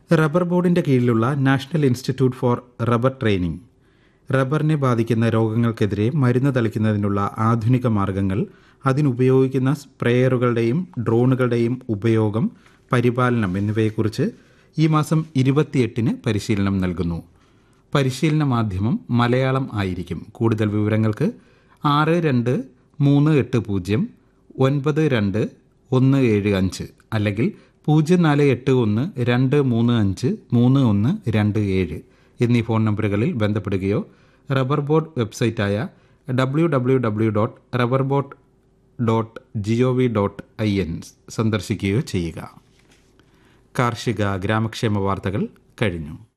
rubber ബോർഡിന്റെ കീഴിലുള്ള national institute for rubber training റബ്ബറിനെ ബാധിക്കുന്ന രോഗങ്ങൾക്കെതിരെ മരുന്ന് തളിക്കുന്നതിനുള്ള ആധുനിക മാർഗങ്ങൾ അതിനുപയോഗിക്കുന്ന സ്പ്രേയറുകളുടെയും ഡ്രോണുകളുടെയും ഉപയോഗം പരിപാലനം എന്നിവയെക്കുറിച്ച് ഈ മാസം ഇരുപത്തിയെട്ടിന് പരിശീലനം നൽകുന്നു പരിശീലന മാധ്യമം മലയാളം ആയിരിക്കും കൂടുതൽ വിവരങ്ങൾക്ക് ആറ് രണ്ട് മൂന്ന് എട്ട് പൂജ്യം ഒൻപത് രണ്ട് ഒന്ന് ഏഴ് അഞ്ച് അല്ലെങ്കിൽ പൂജ്യം നാല് എട്ട് ഒന്ന് രണ്ട് മൂന്ന് അഞ്ച് മൂന്ന് ഒന്ന് രണ്ട് ഏഴ് എന്നീ ഫോൺ നമ്പറുകളിൽ ബന്ധപ്പെടുകയോ റബ്ബർ ബോർഡ് വെബ്സൈറ്റായ W W W dot rubber board dot G O V dot I N സന്ദർശിക്കുകയോ ചെയ്യുക കാർഷിക ഗ്രാമക്ഷേമ വാർത്തകൾ കഴിഞ്ഞു